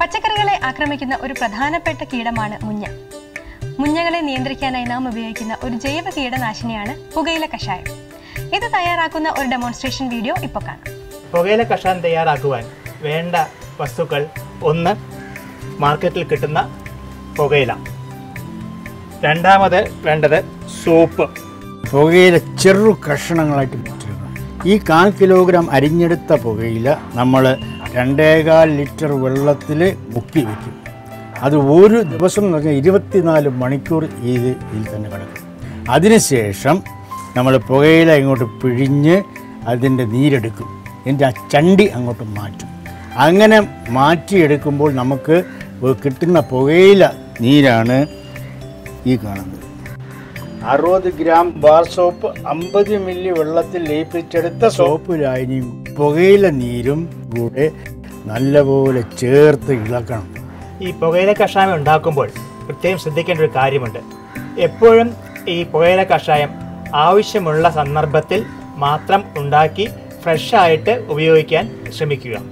പച്ചക്കറികളെ ആക്രമിക്കുന്ന ഒരു പ്രധാനപ്പെട്ട കീടമാണ് മുഞ്ഞ മുഞ്ഞകളെ നിയന്ത്രിക്കാനായി നാം ഉപയോഗിക്കുന്ന ഒരു ജൈവ കീടനാശിനിയാണ് പുകയില കഷായം ഇത് തയ്യാറാക്കുന്ന ഒരു ഡെമോൺസ്ട്രേഷൻ വീഡിയോ ഇപ്പോൾ കാണാം പുകയില കഷായം തയ്യാറാക്കുവാൻ വേണ്ട വസ്തുക്കൾ ഒന്ന് മാർക്കറ്റിൽ കിട്ടുന്ന പുകയില രണ്ടാമത് വേണ്ടത് സോപ്പ് പുകയില ചെറു കഷണങ്ങളായിട്ട് മുറിച്ചെടുക്കണം ഈ കാൽ കിലോഗ്രാം അരിഞ്ഞെടുത്ത പുകയില നമ്മൾ രണ്ടേകാൽ ലിറ്റർ വെള്ളത്തിൽ മുക്കി വയ്ക്കും അത് ഒരു ദിവസം എന്ന് പറഞ്ഞാൽ ഇരുപത്തിനാല് മണിക്കൂർ ഇത് ഇതിൽ തന്നെ കിടക്കും അതിനുശേഷം നമ്മൾ പുകയില ഇങ്ങോട്ട് പിഴിഞ്ഞ് അതിൻ്റെ നീരെടുക്കും ഇതിൻ്റെ ആ ചണ്ടി അങ്ങോട്ട് മാറ്റും അങ്ങനെ മാറ്റിയെടുക്കുമ്പോൾ നമുക്ക് കിട്ടുന്ന പുകയില നീരാണ് ഈ കാണുന്നത് അറുപത് ഗ്രാം ബാർ സോപ്പ് അമ്പത് മില്ലി വെള്ളത്തിൽ ലയിപ്പിച്ചെടുത്ത സോപ്പ് ലായനിയും പുകയില നീരും കൂടെ നല്ലപോലെ ചേർത്ത് ഇളക്കണം ഈ പുകയില കഷായം ഉണ്ടാക്കുമ്പോൾ പ്രത്യേകം ശ്രദ്ധിക്കേണ്ട ഒരു കാര്യമുണ്ട് എപ്പോഴും ഈ പുകയില കഷായം ആവശ്യമുള്ള സന്ദർഭത്തിൽ മാത്രം ഉണ്ടാക്കി ഫ്രഷായിട്ട് ഉപയോഗിക്കാൻ ശ്രമിക്കുക